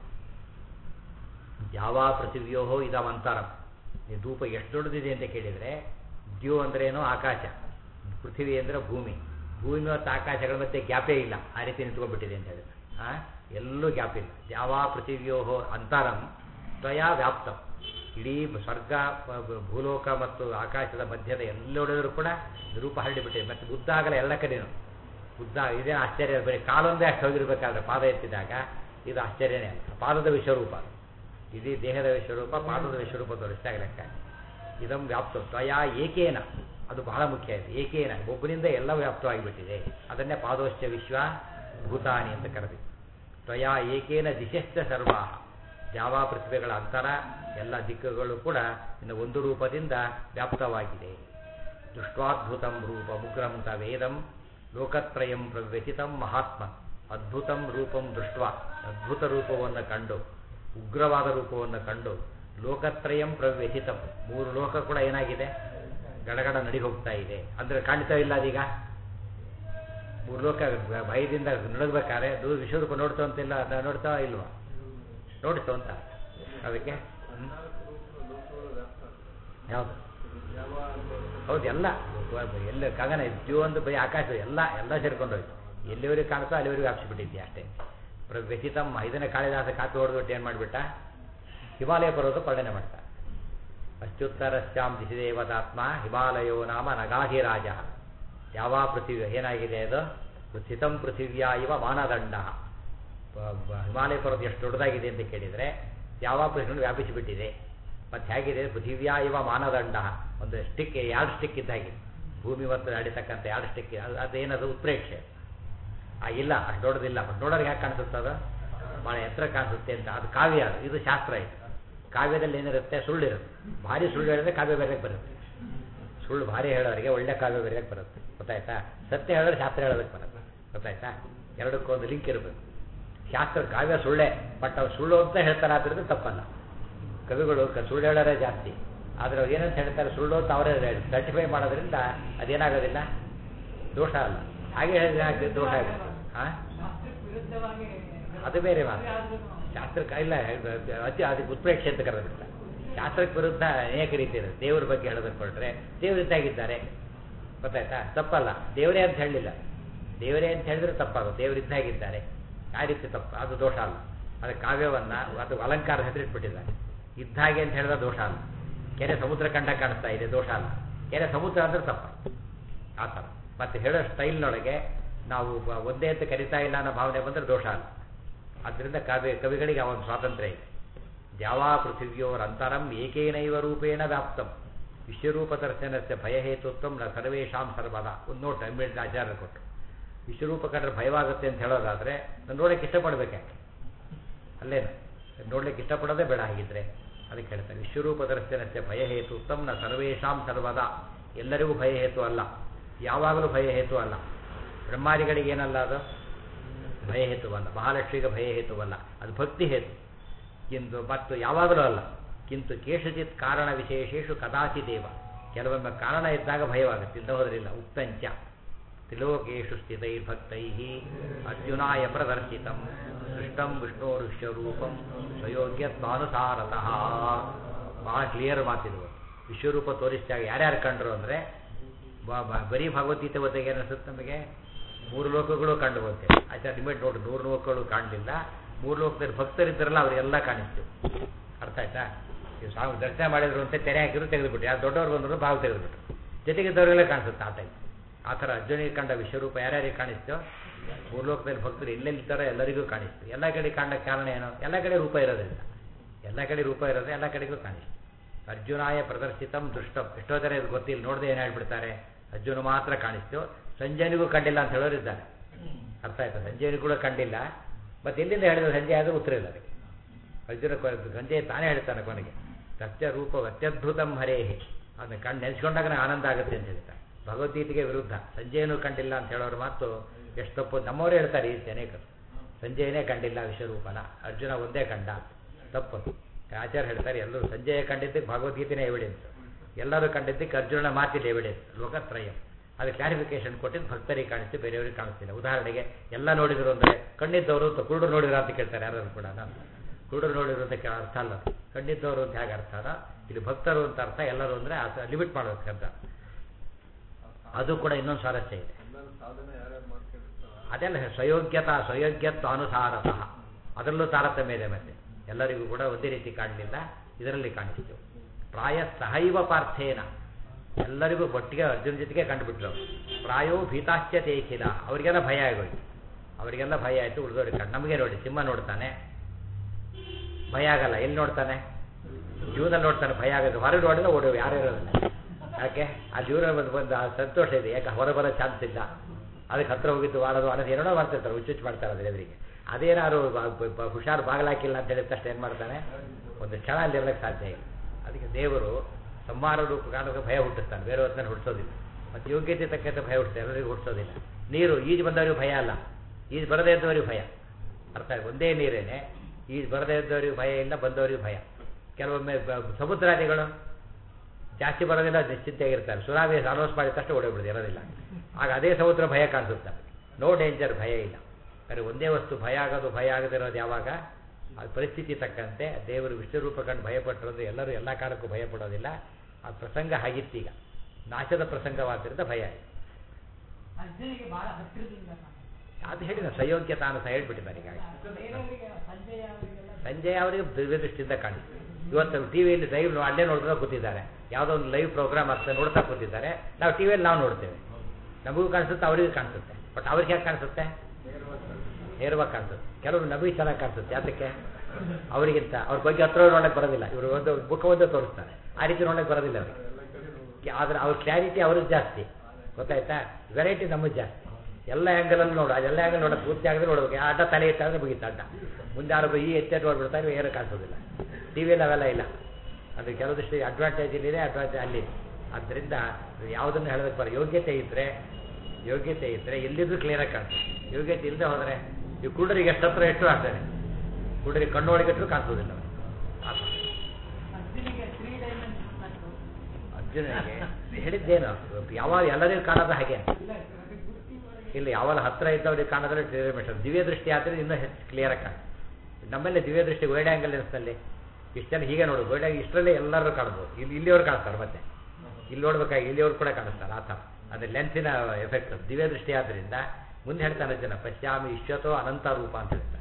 ದ್ಯಾವಾ ಪೃಥಿವ್ಯೋ ಇದಮಂತರಂ ಈ ಧೂಪ ಎಷ್ಟು ದೊಡ್ಡದಿದೆ ಅಂತ ಕೇಳಿದರೆ ದ್ಯು ಅಂದ್ರೇನು ಆಕಾಶ ಪೃಥ್ವಿ ಅಂದರೆ ಭೂಮಿ ಭೂಮಿ ಮತ್ತು ಆಕಾಶಗಳ ಮಧ್ಯೆ ಗ್ಯಾಪೇ ಇಲ್ಲ ಆ ರೀತಿ ನಿಂತ್ಕೊಂಡ್ಬಿಟ್ಟಿದೆ ಅಂತ ಹೇಳಿದ್ರೆ ಹಾಂ ಎಲ್ಲೂ ಗ್ಯಾಪ್ ಇಲ್ಲ ದ್ಯಾವಾ ಪೃಥಿವ್ಯೋ ಅಂತರಂ ತ್ವಯಾ ವ್ಯಾಪ್ತಂ ಇಡೀ ಸ್ವರ್ಗ ಭೂಲೋಕ ಮತ್ತು ಆಕಾಶದ ಮಧ್ಯದ ಎಲ್ಲೊಡೆದರೂ ಕೂಡ ರೂಪ ಹರಡಿಬಿಟ್ಟಿದೆ ಮತ್ತು ಬುದ್ಧ ಆಗಲ್ಲ ಎಲ್ಲ ಕಡೆನೂ ಬುದ್ಧ ಇದೇ ಆಶ್ಚರ್ಯ ಬರೀ ಕಾಲೊಂದೇ ಅಷ್ಟು ಹೋಗಿರ್ಬೇಕಾದ್ರೆ ಪಾದ ಎತ್ತಿದಾಗ ಇದು ಆಶ್ಚರ್ಯನೇ ಅಲ್ಲ ಪಾದದ ವಿಶ್ವರೂಪ ಇಡೀ ದೇಹದ ವಿಶ್ವರೂಪ ಪಾದದ ವಿಶ್ವರೂಪ ತೋರಿಸಿದಾಗ ಲೆಕ್ಕ ಇದಂ ವ್ಯಾಪ್ತ ತ್ವಯಾ ಏಕೇನ ಅದು ಬಹಳ ಮುಖ್ಯ ಇದೆ ಏಕೇನ ಒಬ್ಬರಿಂದ ಎಲ್ಲ ವ್ಯಾಪ್ತವಾಗಿಬಿಟ್ಟಿದೆ ಅದನ್ನೇ ಪಾದೋಶ್ಚ ವಿಶ್ವ ಭೂತಾನಿ ಅಂತ ಕರೆದಿ ತ್ವಯಾ ಏಕೇನ ದಿಶಶ್ಚ ಸರ್ವಾ ಯಾವ ಪೃಥ್ವಿಗಳ ಅಂತರ ಎಲ್ಲ ದಿಕ್ಕುಗಳು ಕೂಡ ಇನ್ನು ಒಂದು ರೂಪದಿಂದ ವ್ಯಾಪ್ತವಾಗಿದೆ ದೃಷ್ಟ್ವಾದ್ಭುತಂ ರೂಪ ಮುಗ್ರಂ ತ ವೇದಂ ಲೋಕತ್ರಯಂ ಪ್ರವ್ಯಚಿತಂ ಮಹಾತ್ಮ ಅದ್ಭುತಂ ರೂಪಂ ದೃಷ್ಟ ಅದ್ಭುತ ರೂಪವನ್ನು ಕಂಡು ಉಗ್ರವಾದ ರೂಪವನ್ನು ಕಂಡು ಲೋಕತ್ರಯಂ ಪ್ರವ್ಯಚಿತಂ ಮೂರು ಲೋಕ ಕೂಡ ಏನಾಗಿದೆ ಗಡಗಡ ನಡಿ ಹೋಗ್ತಾ ಇದೆ ಅಂದರೆ ಕಾಣ್ತಾ ಇಲ್ಲ ಅದೀಗ ಮೂರು ಲೋಕ ಭಯದಿಂದ ನಡಗಬೇಕಾದ್ರೆ ಅದು ವಿಶ್ವರೂಪ ನೋಡ್ತಾ ಅಂತಿಲ್ಲ ನೋಡ್ತಾ ಇಲ್ವಾ ನೋಡ್ತು ಅಂತ ಅದಕ್ಕೆ ಯಾವುದು ಹೌದು ಎಲ್ಲ ಎಲ್ಲ ಗಗನ ಜೀವ ಒಂದು ಬರೀ ಆಕಾಶ ಎಲ್ಲ ಎಲ್ಲ ಸೇರ್ಕೊಂಡೋಯ್ತು ಎಲ್ಲಿವರೆಗೆ ಕಾಣ್ತೋ ಅಲ್ಲಿವರೆಗೂ ಹಾಕ್ಸಿಬಿಟ್ಟಿದ್ದೆ ಅಷ್ಟೇ ವ್ಯಥಿತಮ್ಮ ಇದನ್ನ ಕಾಳಿದಾಸ ಕಾಪಿ ಹೊಡೆದ್ಬಿಟ್ಟು ಏನು ಮಾಡಿಬಿಟ್ಟ ಹಿಮಾಲಯ ಪರ್ವತ ವರ್ಣನೆ ಮಾಡ್ತಾರೆ ಅತ್ಯುತ್ತರಶ್ಚಾಂ ದಿಶಿದೇವತಾತ್ಮ ಹಿಮಾಲಯೋ ನಾಮ ನಗಾಧಿರಾಜ ಯಾವ ಪೃಥ್ವಿ ಏನಾಗಿದೆ ಅದು ಸ್ಥಿತಂ ಪೃಥಿವ್ಯಾ ಇವ ಮಾನದಂಡ ಹಿಮಾಲಯ ಪರ್ವತ ಎಷ್ಟು ದೊಡ್ಡದಾಗಿದೆ ಅಂತ ಕೇಳಿದರೆ ಯಾವ ಪೃಥ್ವಿ ವ್ಯಾಪಿಸಿಬಿಟ್ಟಿದೆ ಮತ್ತು ಹೇಗಿದೆ ಪೃಥಿವ್ಯಾ ಇವ ಮಾನದಂಡ ಒಂದು ಸ್ಟಿಕ್ ಎರಡು ಸ್ಟಿಕ್ ಇದ್ದಾಗಿದೆ ಭೂಮಿ ಮತ್ತು ನಡೀತಕ್ಕಂಥ ಎರಡು ಸ್ಟಿಕ್ ಅದೇನದು ಉತ್ಪ್ರೇಕ್ಷೆ ಆ ಇಲ್ಲ ಅಷ್ಟು ದೊಡ್ಡದಿಲ್ಲ ಬಟ್ ನೋಡೋರಿಗೆ ಯಾಕೆ ಕಾಣಿಸುತ್ತೆ ಅದು ಭಾಳ ಎತ್ತರ ಕಾಣಿಸುತ್ತೆ ಅಂತ ಅದು ಕಾವ್ಯ ಅದು ಇದು ಶಾಸ್ತ್ರ ಇದು ಕಾವ್ಯದಲ್ಲಿ ಏನಿರುತ್ತೆ ಸುಳ್ಳಿರುತ್ತೆ ಭಾರಿ ಸುಳ್ಳು ಹೇಳಿದ್ರೆ ಕಾವ್ಯ ಬೇರೆ ಬರುತ್ತೆ ಸುಳ್ಳು ಭಾರಿ ಹೇಳೋರಿಗೆ ಒಳ್ಳೆ ಕಾವ್ಯ ಬೇರೆಯಕ್ಕೆ ಬರುತ್ತೆ ಗೊತ್ತಾಯ್ತಾ ಸತ್ಯ ಹೇಳಿದ್ರೆ ಶಾಸ್ತ್ರ ಹೇಳೋದಕ್ಕೆ ಬರುತ್ತೆ ಗೊತ್ತಾಯ್ತಾ ಎರಡಕ್ಕೊಂದು ಲಿಂಕ್ ಇರಬೇಕು ಶಾಸ್ತ್ರ ಕಾವ್ಯ ಸುಳ್ಳೆ ಬಟ್ ಅವ್ರು ಸುಳ್ಳು ಅಂತ ಹೇಳ್ತಾರೆ ಆದ್ರಿಂದ ತಪ್ಪಲ್ಲ ಕವಿಗಳು ಕ- ಸುಳ್ಳು ಹೇಳೋರೇ ಜಾಸ್ತಿ ಆದರೆ ಅವ್ರು ಏನಂತ ಹೇಳ್ತಾರೆ ಸುಳ್ಳು ಅಂತ ಅವರೇ ಸರ್ಟಿಫೈ ಮಾಡೋದ್ರಿಂದ ಅದೇನಾಗೋದಿಲ್ಲ ದೋಷ ಅಲ್ಲ ಹಾಗೆ ಹೇಳಿದ್ರೆ ಯಾಕೆ ದೋಷ ಆಗುತ್ತೆ ಹಾಂ ಅದು ಬೇರೆ ಮಾತು ಶಾಸ್ತ್ರಕ್ಕೆ ಇಲ್ಲ ಅತಿ ಅದಕ್ಕೆ ಉತ್ಪ್ರೇಕ್ಷೆ ಅಂತ ಕರೆದಿಲ್ಲ ಶಾಸ್ತ್ರಕ್ಕೆ ವಿರುದ್ಧ ಅನೇಕ ರೀತಿ ಇದೆ ದೇವ್ರ ಬಗ್ಗೆ ಹೇಳೋದಕ್ಕೆ ಹೊರಟ್ರೆ ದೇವರಿದ್ದಾಗಿದ್ದಾರೆ ಗೊತ್ತಾಯ್ತಾ ತಪ್ಪಲ್ಲ ದೇವರೇ ಅಂತ ಹೇಳಲಿಲ್ಲ ದೇವರೇ ಅಂತ ಹೇಳಿದ್ರೆ ತಪ್ಪಾಗುತ್ತೆ ದೇವರಿದ್ದಾಗಿದ್ದಾರೆ ಆ ರೀತಿ ತಪ್ಪು ಅದು ದೋಷ ಅಲ್ಲ ಅದಕ್ಕೆ ಕಾವ್ಯವನ್ನ ಅದು ಅಲಂಕಾರ ಹೆಸರಿಟ್ಬಿಟ್ಟಿದ್ದಾರೆ ಇದ್ದಾಗೆ ಅಂತ ಹೇಳಿದ್ರೆ ದೋಷ ಅಲ್ಲ ಕೆರೆ ಸಮುದ್ರ ಕಂಡ ಕಾಣಿಸ್ತಾ ಇದೆ ದೋಷ ಅಲ್ಲ ಕೆರೆ ಸಮುದ್ರ ಅಂದ್ರೆ ತಪ್ಪ ಆ ಥರ ಮತ್ತೆ ಹೇಳೋ ಸ್ಟೈಲ್ನೊಳಗೆ ನಾವು ಬ- ಒಂದೇ ಅಂತ ಕರಿತಾ ಇಲ್ಲ ಅನ್ನೋ ಭಾವನೆ ಬಂದರೆ ದೋಷ ಅಲ್ಲ ಆದ್ದರಿಂದ ಕಾವ್ಯ ಕವಿಗಳಿಗೆ ಆ ಒಂದು ಸ್ವಾತಂತ್ರ್ಯ ಇದೆ ದ್ಯಾವಾ ಪೃಥಿವ್ಯೋರಂತರಂ ಏಕೇನೈವ ರೂಪೇಣ ವ್ಯಾಪ್ತಂ ವಿಶ್ವರೂಪ ದರ್ಶನಸ್ಯ ಭಯಹೇತುತ್ವಂ ನ ಸರ್ವೇಷಾಂ ಸರ್ವದ ಒಂದು ನೋಟ್ ಅಂಬೇಡ್ಕರ್ ಆಚಾರ್ಯರು ಕೊಟ್ಟರು ವಿಶ್ವರೂಪ ಕಂಡ್ರೆ ಭಯವಾಗುತ್ತೆ ಅಂತ ಹೇಳೋದಾದ್ರೆ ನಾನು ನೋಡೋಕೆ ಇಷ್ಟಪಡ್ಬೇಕೆ ಅಲ್ಲೇನು ನೋಡ್ಲಿಕ್ಕೆ ಇಷ್ಟಪಡೋದೇ ಬೇಡ ಹಾಗಿದ್ರೆ ಅದಕ್ಕೆ ಹೇಳ್ತಾರೆ ವಿಶ್ವರೂಪ ದರ್ಶನಸ್ಯ ಭಯಹೇತುತ್ವಂ ನ ಸರ್ವೇಷಾಂ ಸರ್ವದ ಎಲ್ಲರಿಗೂ ಭಯಹೇತು ಅಲ್ಲ ಯಾವಾಗಲೂ ಭಯಹೇತು ಅಲ್ಲ ಬ್ರಹ್ಮಾದಿಗಳಿಗೆ ಏನಲ್ಲ ಅದು ಭಯಹೇತುವಲ್ಲ ಮಹಾಲಕ್ಷ್ಮಿಗೆ ಭಯಹೇತುವಲ್ಲ ಅದು ಭಕ್ತಿ ಹೇತು ಕಿಂತು ಮತ್ತು ಯಾವಾಗಲೂ ಅಲ್ಲ ಕಿಂತು ಕೇಶಚಿತ್ ಕಾರಣ ವಿಶೇಷೇಷು ಕದಾಚಿದೇವ ಕೆಲವೊಮ್ಮೆ ಕಾರಣ ಇದ್ದಾಗ ಭಯವಾಗುತ್ತೆ ಇಲ್ಲದ ಹೋದ್ರಿಲ್ಲ ಉಕ್ತಂಚ ತ್ರಿಲೋಕೇಶು ಸ್ಥಿತೈರ್ಭಕ್ತೈ ಅರ್ಜುನಾಯ ಪ್ರದರ್ಶಿತಂ ಸೃಷ್ಟಂ ವಿಷ್ಣೋರುಷ್ಯರೂಪಂ ಸ್ವಯೋಗ್ಯತ್ವಾನುಸಾರತಃ ಭಾಳ ಕ್ಲಿಯರ್ ಮಾತಿದು ವಿಶ್ವರೂಪ ತೋರಿಸಿದಾಗ ಯಾರ್ಯಾರು ಕಂಡ್ರು ಅಂದರೆ ಬರೀ ಭಗವದ್ಗೀತೆ ಓದಿಗೆ ಏನಿಸುತ್ತೆ ನಮಗೆ ಮೂರು ಲೋಕಗಳು ಕಂಡು ಬಂತೆ ಆಚಾರ ಲಿಮಿಟ್ ನೋಡಿ ನೂರು ಲೋಕಗಳು ಕಾಣಲಿಲ್ಲ ಮೂರು ಲೋಕದಲ್ಲಿ ಭಕ್ತರಿದ್ದಾರಲ್ಲ ಅವರೆಲ್ಲ ಕಾಣಿಸ್ತು ಅರ್ಥ ಆಯ್ತಾ ಈ ಸ್ವಾಮಿ ದರ್ಶನ ಮಾಡಿದ್ರು ಅಂತ ತೆರೆ ಹಾಕಿದ್ರು ತೆಗೆದುಬಿಟ್ಟು ಯಾರು ದೊಡ್ಡವ್ರು ಬಂದರು ಬಾವು ತೆಗೆದುಬಿಟ್ರು ಜೊತೆಗಿದ್ದವರೆಲ್ಲ ಕಾಣಿಸುತ್ತೆ ಆ ಟೈಪ್ ಆ ಥರ ಅರ್ಜುನಿಗೆ ಕಂಡ ವಿಶ್ವರೂಪ ಯಾರ್ಯಾರಿಗೆ ಕಾಣಿಸ್ತೋ ಮೂರು ಲೋಕದಲ್ಲಿ ಭಕ್ತರು ಎಲ್ಲೆಲ್ಲಿದ್ದಾರೋ ಎಲ್ಲರಿಗೂ ಕಾಣಿಸ್ತು ಎಲ್ಲ ಕಡೆ ಕಾಣಕ್ಕೆ ಕಾರಣ ಏನು ಎಲ್ಲ ಕಡೆ ರೂಪ ಇರೋದ್ರಿಂದ ಎಲ್ಲ ಕಡೆ ರೂಪ ಇರೋದು ಎಲ್ಲ ಕಡೆಗೂ ಕಾಣಿಸ್ತು ಅರ್ಜುನಾಯ ಪ್ರದರ್ಶಿತಂ ದೃಷ್ಟಂ ಎಷ್ಟೋ ಜನ ಇದು ಗೊತ್ತಿಲ್ಲ ನೋಡದೆ ಏನು ಹೇಳ್ಬಿಡ್ತಾರೆ ಅರ್ಜುನ ಮಾತ್ರ ಕಾಣಿಸ್ತು ಸಂಜಯನಿಗೂ ಕಂಡಿಲ್ಲ ಅಂತ ಹೇಳೋರಿದ್ದಾರೆ ಅರ್ಥ ಆಯ್ತಾ ಸಂಜಯನಿಗೂ ಕೂಡ ಕಂಡಿಲ್ಲ ಮತ್ತೆ ಎಲ್ಲಿಂದ ಹೇಳಿದ್ರು ಸಂಜೆ ಆದರೂ ಉತ್ತರ ಇಲ್ಲ ಅದಕ್ಕೆ ಅರ್ಜುನ ಕೊ- ಸಂಜಯ್ ತಾನೇ ಹೇಳ್ತಾನೆ ಕೊನೆಗೆ ಸತ್ಯ ರೂಪ ಅತ್ಯದ್ಭುತಂ ಹರೇಹಿ ಅದನ್ನ ಕಣ್ಣು ನೆನೆಸ್ಕೊಂಡಾಗ ನಂಗೆ ಆನಂದ ಆಗುತ್ತೆ ಅಂತ ಹೇಳ್ತಾರೆ ಭಗವದ್ಗೀತೆಗೆ ವಿರುದ್ಧ ಸಂಜಯನೂ ಕಂಡಿಲ್ಲ ಅಂತ ಹೇಳೋರು ಮಾತು ಎಷ್ಟು ತಪ್ಪು ನಮ್ಮವರೇ ಹೇಳ್ತಾರೆ ಈ ರೀತಿ ಅನೇಕರು ಸಂಜಯನೇ ಕಂಡಿಲ್ಲ ವಿಶ್ವರೂಪನ ಅರ್ಜುನ ಒಂದೇ ಕಂಡ ತಪ್ಪು ಆಚಾರ್ಯ ಹೇಳ್ತಾರೆ ಎಲ್ಲರೂ ಸಂಜಯ ಕಂಡಿದ್ದಕ್ಕೆ ಭಗವದ್ಗೀತೆನೇ ಎವಿಡೆನ್ಸ್ ಎಲ್ಲರೂ ಕಂಡಿದ್ದಕ್ಕೆ ಅರ್ಜುನನ ಮಾತಿಲ್ಲ ಎವಿಡೆನ್ಸ್ ಲೋಕತ್ರಯ ಅದು ಕ್ಲಾರಿಫಿಕೇಶನ್ ಕೊಟ್ಟಿದ್ದು ಭಕ್ತರಿಗೆ ಕಾಣಿಸ್ತು ಬೇರೆಯವರಿಗೆ ಕಾಣಿಸ್ತಿಲ್ಲ ಉದಾಹರಣೆಗೆ ಎಲ್ಲ ನೋಡಿದ್ರು ಅಂದರೆ ಕಣ್ಣಿದ್ದವರು ಅಂತ ಕುರುಡು ನೋಡಿದ್ರು ಅಂತ ಕೇಳ್ತಾರೆ ಯಾರು ಕೂಡ ಕುರುಡು ನೋಡಿದ್ರು ಅಂತ ಕೇಳೋ ಅರ್ಥ ಅಲ್ಲ ಅದು. ಕಣ್ಣಿದ್ದವರು ಅಂತ ಹೇಗೆ ಅರ್ಥ ಅಲ್ಲ ಇಲ್ಲಿ ಭಕ್ತರು ಅಂತ ಅರ್ಥ ಎಲ್ಲರೂ ಅಂದರೆ ಲಿಮಿಟ್ ಮಾಡಬೇಕು ಅಂತ ಅದು ಕೂಡ ಇನ್ನೊಂದು ಸ್ವಾರಸ್ಯ ಇದೆ ಎಲ್ಲರೂ ಸಾಧನೆ ಯಾರ್ಯಾರು ಮಾಡ್ಕೊಂಡಿರ್ತಾರ ಅದೆಲ್ಲ ಸ್ವಯೋಗ್ಯತಾ ಸ್ವಯೋಗ್ಯತ್ವ ಅನುಸಾರತಃ ಅದರಲ್ಲೂ ತಾರತಮ್ಯ ಇದೆ ಮತ್ತೆ ಎಲ್ಲರಿಗೂ ಕೂಡ ಒಂದೇ ರೀತಿ ಕಾಣಲಿಲ್ಲ ಇದರಲ್ಲಿ ಕಾಣಿಸ್ತು ಪ್ರಾಯ ಸಹೈವ ಪಾರ್ಥೇನ ಎಲ್ಲರಿಗೂ ಒಟ್ಟಿಗೆ ಅರ್ಜುನ ಜೊತೆಗೆ ಕಂಡುಬಿಟ್ರು ಅವ್ರು. ಪ್ರಾಯೋ ಭೀತಾಶ್ಚ ತೇಖಿದ ಅವರಿಗೆಲ್ಲ ಭಯ ಆಗೋಯ್ತು ಅವರಿಗೆಲ್ಲ ಭಯ ಆಯಿತು ಉಳಿದವ್ರಿಗೆ ಕಂಡು ನಮಗೆ ನೋಡಿ ಸಿಂಹ ನೋಡ್ತಾನೆ ಭಯ ಆಗಲ್ಲ ಎಲ್ಲಿ ನೋಡ್ತಾನೆ ಜೀವನದಲ್ಲಿ ನೋಡ್ತಾನೆ ಭಯ ಆಗೋದು ಹೊರಗೆ ನೋಡಿದ್ರೆ ಓಡಿ ಯಾರು ಇರೋದಿಲ್ಲ ಯಾಕೆ ಆ ಜೀವನ ಬಂದು ಬಂದು ಆ ಸಂತೋಷ ಇದೆ ಯಾಕೆ ಹೊರ ಬರೋ ಚಾನ್ಸ್ ಇಲ್ಲ ಅದಕ್ಕೆ ಹತ್ರ ಹೋಗಿದ್ದು ವಾಡೋದು ಅನ್ನೋದು ಏನೋ ಮಾಡ್ತಿರ್ತಾರೆ ಹುಚ್ಚುಚ್ಚು ಮಾಡ್ತಾರೆ ಅದ್ರ ಎದುರಿಗೆ ಅದೇನಾದ್ರು ಬ- ಬ- ಬ- ಹುಷಾರು ಬಾಗಲಾಕಿಲ್ಲ ಅಂತ ಹೇಳಿದ ತಕ್ಷಣ ಏನು ಮಾಡ್ತಾನೆ ಒಂದು ಕ್ಷಣ ಅಲ್ಲಿ ಇರ್ಲಿಕ್ಕೆ ಸಾಧ್ಯ ಇಲ್ಲ ಅದಕ್ಕೆ ದೇವರು ಸಂಹಾರ ರೂಪ ಕಾರಣಕ್ಕೆ ಭಯ ಹುಟ್ಟಿಸ್ತಾನೆ ಬೇರೆ ಹೊತ್ತಿನಲ್ಲಿ ಹುಟ್ಟಿಸೋದಿಲ್ಲ ಮತ್ತು ಯೋಗ್ಯತೆ ತಕ್ಕಂತೆ ಭಯ ಹುಟ್ಟಿಸ್ತಾನೆ ಎಲ್ಲರಿಗೂ ಹುಟ್ಟಿಸೋದಿಲ್ಲ ನೀರು ಈಜು ಬಂದವರಿಗೆ ಭಯ ಅಲ್ಲ ಈಜು ಬರದೇ ಇದ್ದವರಿಗೆ ಭಯ ಅರ್ಥ ಆಯ್ತು? ಒಂದೇ ನೀರೇನೆ ಈಜು ಬರದೇ ಇದ್ದವರಿಗೆ ಭಯ ಇಲ್ಲ ಬಂದವರಿಗೆ ಭಯ ಕೆಲವೊಮ್ಮೆ ಬ- ಸಮುದ್ರಾದಿಗಳು ಜಾಸ್ತಿ ಬರೋದಿಲ್ಲ ನಿಶ್ಚಿಂತೆಯಾಗಿರ್ತಾರೆ ಸುನಾಮಿ ಅನೌನ್ಸ್ ಮಾಡಿದ ತಕ್ಷಣ ಓಡೋಗ್ಬಿಡುದು ಇರೋದಿಲ್ಲ ಆಗ ಅದೇ ಸಮುದ್ರ ಭಯ ಕಾಣಿಸುತ್ತೆ ನೋ ಡೇಂಜರ್ ಭಯ ಇಲ್ಲ ಆದರೆ ಒಂದೇ ವಸ್ತು ಭಯ ಆಗೋದು ಭಯ ಆಗದಿರೋದು ಯಾವಾಗ ಅದು ಪರಿಸ್ಥಿತಿ ತಕ್ಕಂತೆ ದೇವರು ವಿಶ್ವರೂಪ ಕಂಡು ಭಯಪಟ್ಟಿರೋದು ಎಲ್ಲರೂ ಎಲ್ಲ ಕಾಲಕ್ಕೂ ಭಯ ಪಡೋದಿಲ್ಲ ಆ ಪ್ರಸಂಗ ಹಾಗಿತ್ತು ಈಗ ನಾಶದ ಪ್ರಸಂಗವಾದ್ದರಿಂದ ಭಯ ಆಯಿತು ಅರ್ಜುನಿಗೆ ಬಹಳ ಹತ್ತಿರದಿಂದ ಕಾಣುತ್ತೆ. ಅದು ಹೇಳಿದ ಸಯೋಗ್ಯ ತಾನು ಸಹ ಹೇಳ್ಬಿಟ್ಟಿದ್ದಾರೆ ಈಗ ಬೇರೆಯವರಿಗೆ ಸಂಜಯ ಅವರಿಗೆಲ್ಲ ಸಂಜಯ್ ಅವರಿಗೆ ದಿವ್ಯ ದೃಷ್ಟಿಯಿಂದ ಕಾಣಿಸ್ತು ಇವತ್ತು ಟಿವಿಯಲ್ಲಿ ಲೈವ್ ಅಲ್ಲೇ ನೋಡ್ತಾ ಕೂತಿದ್ದಾರೆ ಯಾವುದೋ ಒಂದು ಲೈವ್ ಪ್ರೋಗ್ರಾಮ್ ಆಗ್ತದೆ ನೋಡ್ತಾ ಕೂತಿದ್ದಾರೆ ನಾವು ಟಿವಿಯಲ್ಲಿ ನಾವು ನೋಡ್ತೇವೆ ನಮಗೂ ಕಾಣಿಸುತ್ತೆ ಅವರಿಗೂ ಕಾಣಿಸುತ್ತೆ ಬಟ್ ಅವ್ರಿಗೆ ಯಾಕೆ ಕಾಣಿಸುತ್ತೆ ನೇರವಾಗಿ ಕಾಣಿಸುತ್ತೆ ಕೆಲವರು ನಮಗೆ ಚೆನ್ನಾಗಿ ಕಾಣಿಸುತ್ತೆ ಯಾತಕ್ಕೆ ಅವರಿಗಿಂತ ಅವ್ರ ಬಗ್ಗೆ ಹತ್ರ ನೋಡಕ್ಕೆ ಬರೋದಿಲ್ಲ ಇವರು ಒಂದು ಮುಖ ಒಂದೇ ತೋರಿಸ್ತಾರೆ ಆ ರೀತಿ ನೋಡಕ್ಕೆ ಬರೋದಿಲ್ಲ ಅವ್ರಿಗೆ ಆದರೆ ಅವ್ರ ಕ್ಲಾರಿಟಿ ಅವ್ರಿಗೆ ಜಾಸ್ತಿ ಗೊತ್ತಾಯ್ತಾ ವೆರೈಟಿ ನಮಗೆ ಜಾಸ್ತಿ ಎಲ್ಲ ಆ್ಯಂಗಲಲ್ಲಿ ನೋಡು ಎಲ್ಲ ಆ್ಯಂಗಲ್ ನೋಡೋ ಪೂರ್ತಿ ಆಗದೆ ನೋಡ್ಬೇಕು ಆ ಅಡ್ಡ ತಲೆ ಇಟ್ಟಾದ್ರೆ ಮುಗೀತು ಅಡ್ಡ ಮುಂದೆ ಯಾರು ಈ ಎಚ್ಚೆಟ್ಟು ನೋಡ್ಬಿಡ್ತಾರೆ ಏನು ಕಾಣಿಸೋದಿಲ್ಲ ಟಿ ವಿಯಲ್ಲಿ ಅವೆಲ್ಲ ಇಲ್ಲ ಅದು ಕೆಲವು ದೃಷ್ಟಿ ಅಡ್ವಾಂಟೇಜ್ ಇಲ್ಲಿದೆ ಅಡ್ವಾಂಟೇಜ್ ಅಲ್ಲಿದೆ ಆದ್ದರಿಂದ ಯಾವುದನ್ನು ಹೇಳೋದಕ್ಕೆ ಬರ ಯೋಗ್ಯತೆ ಇದ್ದರೆ ಯೋಗ್ಯತೆ ಇದ್ದರೆ ಎಲ್ಲಿದ್ರೂ ಕ್ಲಿಯರಾಗಿ ಕಾಣ್ತದೆ ಯೋಗ್ಯತೆ ಇಲ್ಲದೆ ಹೋದರೆ ಈ ಕುರುಡರಿಗೆ ಎಷ್ಟು ಹತ್ರ ಎಷ್ಟು ಆಗ್ತಾನೆ ಕುರುಡರಿಗೆ ಕಣ್ಣೊಳಗಿಟ್ಟರು ಕಾಣಿಸೋದಿಲ್ಲ ಅವ್ರಿಗೆ. ಆ ಥರ. ಅರ್ಜುನಿಗೆ ತ್ರೀ ಡೈಮೆನ್ಷನ್ ಅಷ್ಟು ಅರ್ಜುನನಿಗೆ ಹೇಳಿದ್ದೇನು ಯಾವಾಗ ಎಲ್ಲರಿಗೂ ಕಾಣೋದು ಹಾಗೆ ಇಲ್ಲ ಅದು ಗುರುತಿ ಒಳಗೆ ಇಲ್ಲಿ ಯಾವಾಗ ಹತ್ರ ಇದ್ದವ್ರಿಗೆ ಕಾಣೋದ್ರೆ ಮಿಷನ್ ದಿವ್ಯ ದೃಷ್ಟಿ ಆದರೆ ಇನ್ನೂ ಹೆಚ್ಚು ಕ್ಲಿಯರಾಗಿ ಕಾಣುತ್ತೆ ನಮ್ಮಲ್ಲಿ ದಿವ್ಯ ದೃಷ್ಟಿ ವೈಡ್ ಆ್ಯಂಗಲ್ ಲೆನ್ಸ್ನಲ್ಲಿ ಇಷ್ಟೆಲ್ಲ ಹೀಗೆ ನೋಡು ವೈಡ್ ಆಗಿ ಇಷ್ಟರಲ್ಲೇ ಎಲ್ಲರೂ ಕಾಣ್ಬೋದು ಇಲ್ಲಿ ಇಲ್ಲಿಯವ್ರು ಕಾಣಿಸ್ತಾರೆ ಮತ್ತೆ ಇಲ್ಲಿ ನೋಡ್ಬೇಕಾಗಿ ಇಲ್ಲಿಯವ್ರು ಕೂಡ ಕಾಣಿಸ್ತಾರೆ ಆ ಥರ ಅದು ಲೆನ್ಸಿನ ಎಫೆಕ್ಟ್ ದಿವ್ಯ ದೃಷ್ಟಿ ಆದ್ದರಿಂದ ಮುಂದೆ ಹೇಳ್ತಾನೆ ಜನ ಪಶ್ಯಾಮಿ ವಿಶ್ವತೋ ಅನಂತ ರೂಪ ಅಂತ ಹೇಳ್ತಾರೆ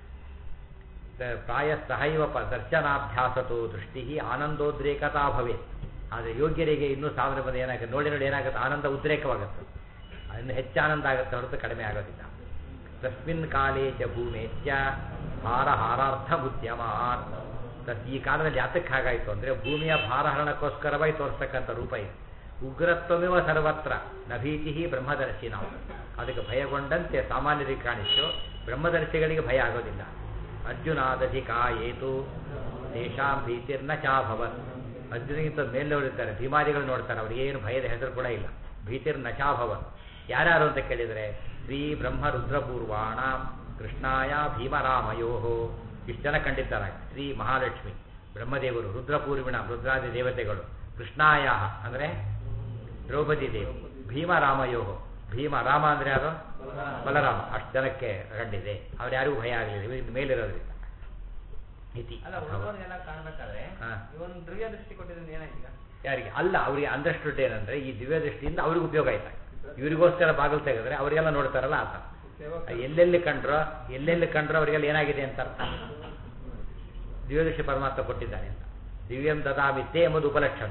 ದ- ಪ್ರಾಯ ಸಹೈವ ಪ ದರ್ಶನಾಭ್ಯಾಸತೋ ದೃಷ್ಟಿ ಆನಂದೋದ್ರೇಕತಾ ಭವೇತ್ ಆದರೆ ಯೋಗ್ಯರಿಗೆ ಇನ್ನೂ ಸಾವಿರ ಮಂದಿ ಏನಾಗುತ್ತೆ ನೋಡಿ ನೋಡಿ ಏನಾಗುತ್ತೆ ಆನಂದ ಉದ್ರೇಕವಾಗುತ್ತೆ ಇನ್ನು ಹೆಚ್ಚು ಆನಂದ ಆಗುತ್ತೆ ಹೊರತು ಕಡಿಮೆ ಆಗೋದಿಲ್ಲ ತಸ್ಮಿನ್ ಕಾಲೇ ಚ ಭೂಮೇತ್ಯ ಭಾರ ಹಾರಾರ್ಥ ಉದ್ಯಮಾನ್ ತತ್ ಈ ಕಾಲದಲ್ಲಿ ಯಾತಕ್ಕೆ ಹಾಗಾಯಿತು ಅಂದರೆ ಭೂಮಿಯ ಭಾರಹರಣಕ್ಕೋಸ್ಕರವಾಗಿ ತೋರಿಸ್ತಕ್ಕಂಥ ರೂಪ ಇದೆ ಉಗ್ರತ್ವಮಿವ ಸರ್ವತ್ರ ನಭೀತಿ ಬ್ರಹ್ಮದರ್ಶಿ ನಾವು ಅದಕ್ಕೆ ಭಯಗೊಂಡಂತೆ ಸಾಮಾನ್ಯರಿಗೆ ಕಾಣಿಸು ಬ್ರಹ್ಮದರ್ಶಿಗಳಿಗೆ ಭಯ ಆಗೋದಿಲ್ಲ ಅರ್ಜುನಾದಧಿಕಾಯೇತು ತೇಷಾಂ ಭೀತಿರ್ನ ಚಾಭವತ್ ಅರ್ಜುನಿಗಿಂತ ಮೇಲವರಿದ್ದಾರೆ ಭೀಮಾದಿಗಳು ನೋಡ್ತಾರೆ ಅವ್ರಿಗೆ ಏನು ಭಯದ ಹೆಸರು ಕೂಡ ಇಲ್ಲ ಭೀತಿರ್ನ ಚಾಭವತ್ ಯಾರ್ಯಾರು ಅಂತ ಕೇಳಿದರೆ ಶ್ರೀ ಬ್ರಹ್ಮ ರುದ್ರಪೂರ್ವಾಣ ಕೃಷ್ಣಾಯ ಭೀಮರಾಮಯೋ ಇಷ್ಟು ಜನ ಕಂಡಿದ್ದಾರೆ ಶ್ರೀ ಮಹಾಲಕ್ಷ್ಮಿ ಬ್ರಹ್ಮದೇವರು ರುದ್ರಪೂರ್ವಿಣ ರುದ್ರಾದಿ ದೇವತೆಗಳು ಕೃಷ್ಣಾಯ ಅಂದರೆ ದ್ರೌಪದಿ ದೇವಿ ಭೀಮರಾಮಯೋ ಭೀಮ ರಾಮ ಅಂದರೆ ಯಾರು ಬಲರಾಮ ಅಷ್ಟು ಜನಕ್ಕೆ ಕಂಡಿದೆ ಅವ್ರು ಯಾರಿಗೂ ಭಯ ಆಗಲಿಲ್ಲ ಇವ್ರ ಮೇಲಿರೋದ್ರಿಂದ ಇತಿ ಅಲ್ಲ ಉಳಿದವ್ರಿಗೆಲ್ಲ ಕಾಣ್ಬೇಕಾದ್ರೆ ಹಾ. ಇವನ್ ದಿವ್ಯ ದೃಷ್ಟಿ ಕೊಟ್ಟಿದ್ರೆ ಏನಾಯ್ತೀಗ ಯಾರಿಗೆ ಅಲ್ಲ ಅವರಿಗೆ ಅಂಡರ್ಸ್ಟುಡ್ ಏನಂದ್ರೆ ಈ ದಿವ್ಯ ದೃಷ್ಟಿಯಿಂದ ಅವ್ರಿಗೆ ಉಪಯೋಗ ಆಯ್ತಾ ಇವರಿಗೋಸ್ಕರ ಬಾಗಿಲು ತೆಗೆದ್ರೆ ಅವರಿಗೆಲ್ಲ ನೋಡ್ತಾರಲ್ಲ ಆತ ಸೇವಕ ಎಲ್ಲೆಲ್ಲಿ ಕಂಡ್ರೋ ಎಲ್ಲೆಲ್ಲಿ ಕಂಡ್ರೋ ಅವರಿಗೆಲ್ಲ ಏನಾಗಿದೆ ಅಂತ ಅರ್ಥ ದಿವ್ಯದೃಷ್ಟಿ ಪರಮಾತ್ಮ ಕೊಟ್ಟಿದ್ದಾನೆ ಅಂತ ದಿವ್ಯಂ ದದಾಮಿತ್ತೆ ಎಂಬುದು ಉಪಲಕ್ಷಣ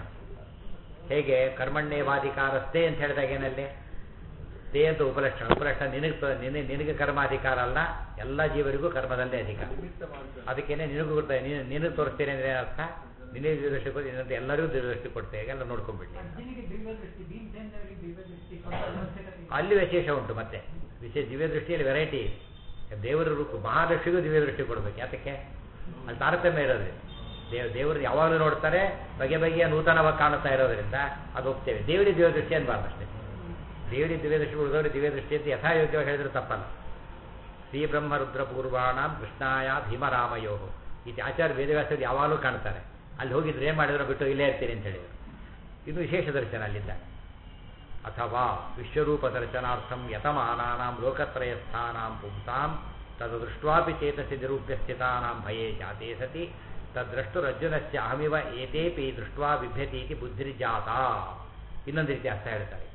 ಹೇಗೆ ಕರ್ಮಣ್ಯೇವಾಧಿಕಾರಸ್ಥೆ ಅಂತ ಹೇಳಿದಾಗ ಏನಲ್ಲಿ ತೇ ಅಂತ ಉಪಲಕ್ಷಣ ಉಪಲಕ್ಷಣ ನಿನಗೆ ತ- ನಿನಗೆ ನಿನಗೆ ಕರ್ಮಾಧಿಕಾರ ಅಲ್ಲ ಎಲ್ಲ ಜೀವರಿಗೂ ಕರ್ಮದಲ್ಲೇ ಅಧಿಕಾರ ನಿಮಿತ್ತ ಮಾಡ್ತಾರೆ ಅದಕ್ಕೇನೆ ನಿನಗೂ ಗೊತ್ತಾ ನೀನು ನಿನಗೆ ತೋರಿಸ್ತೇನೆ ಅಂದ್ರೆ ಏನರ್ಥ ನಿನಗೆ ದಿವ್ಯದೃಷ್ಟಿ ಕೊಟ್ಟು ಇನ್ನಂತೆ ಎಲ್ಲರಿಗೂ ದಿವ್ಯದೃಷ್ಟಿ ಕೊಡ್ತೇವೆ ಎಲ್ಲ ನೋಡ್ಕೊಂಡ್ಬಿಡ್ಲಿ ಅರ್ಜುನಿಗೆ ದಿವ್ಯ ದೃಷ್ಟಿ ಭೀಮಸೇನರಿಗೆ ದಿವ್ಯ ದೃಷ್ಟಿ ಕೊಟ್ಟ ಅವಶ್ಯಕತೆ ಇಲ್ಲ. ಅಲ್ಲಿ ವಿಶೇಷ ಉಂಟು ಮತ್ತೆ ವಿಶೇಷ ದಿವ್ಯ ದೃಷ್ಟಿಯಲ್ಲಿ ವೆರೈಟಿ ದೇವರ ರೂಪ ಮಹಾಲಕ್ಷ್ಮಿಗೂ ದಿವ್ಯ ದೃಷ್ಟಿ ಕೊಡ್ಬೇಕು ಯಾತಕ್ಕೆ ಅಲ್ಲಿ ತಾರತಮ್ಯ ಇರೋದ್ರಿಂದ ದೇವ್ ದೇವರು ಯಾವಾಗಲೂ ನೋಡ್ತಾರೆ ಬಗೆ ಬಗೆಯ ನೂತನವಾಗಿ ಕಾಣುತ್ತಾ ಇರೋದ್ರಿಂದ ಅದು ಹೋಗ್ತೇವೆ ದೇವರಿಗೆ ದಿವ್ಯ ದೃಷ್ಟಿ ಅನ್ಬಾರ್ದು ಅಷ್ಟೇ ದೇವರಿಗೆ ದಿವ್ಯ ದೃಷ್ಟಿ ಉಳಿದವರಿಗೆ ದಿವ್ಯ ದೃಷ್ಟಿ ಅಂತ ಯಥಾಯೋಗ್ಯವಾಗಿ ಹೇಳಿದ್ರೆ ತಪ್ಪಲ್ಲ ಶ್ರೀ ಬ್ರಹ್ಮ ರುದ್ರ ಪೂರ್ವಾಣ ಕೃಷ್ಣಾಯ ಭೀಮರಾಮಯೋ ಇದು ಆಚಾರ್ಯ ವೇದವ್ಯಾಸರು ಯಾವಾಗಲೂ ಕಾಣ್ತಾರೆ ಅಲ್ಲಿ ಹೋಗಿದ್ರೆ ಏನು ಮಾಡಿದ್ರು ಬಿಟ್ಟು ಇಲ್ಲೇ ಇರ್ತೀನಿ ಅಂತ ಹೇಳಿದರು ಇದು ವಿಶೇಷ ದರ್ಶನ ಅಲ್ಲಿದ್ದ ಅಥವಾ ವಿಶ್ವರೂಪ ದರ್ಶನಾರ್ಥಂ ಯತಮಾನಾನಾಂ ಲೋಕತ್ರಯಸ್ಥಾನಾಂ ಪುಂಸಾಂ ತದೃಷ್ಟ್ವಾಪಿ ಚೇತಸಿ ನಿರೂಪ್ಯ ಸ್ಥಿತಾನಾಂ ಭಯೇ ಜಾತೆ ಸತಿ ತದ್ರಷ್ಟುರರ್ಜುನಸ್ಯ ಅಹಮಿವ ಏತೇಪಿ ದೃಷ್ಟ್ವಾ ಬಿಭ್ಯತಿ ಇತಿ ಬುದ್ಧಿರ್ಜಾತ ಇನ್ನೊಂದು ರೀತಿ ಅರ್ಥ ಹೇಳ್ತಾರೆ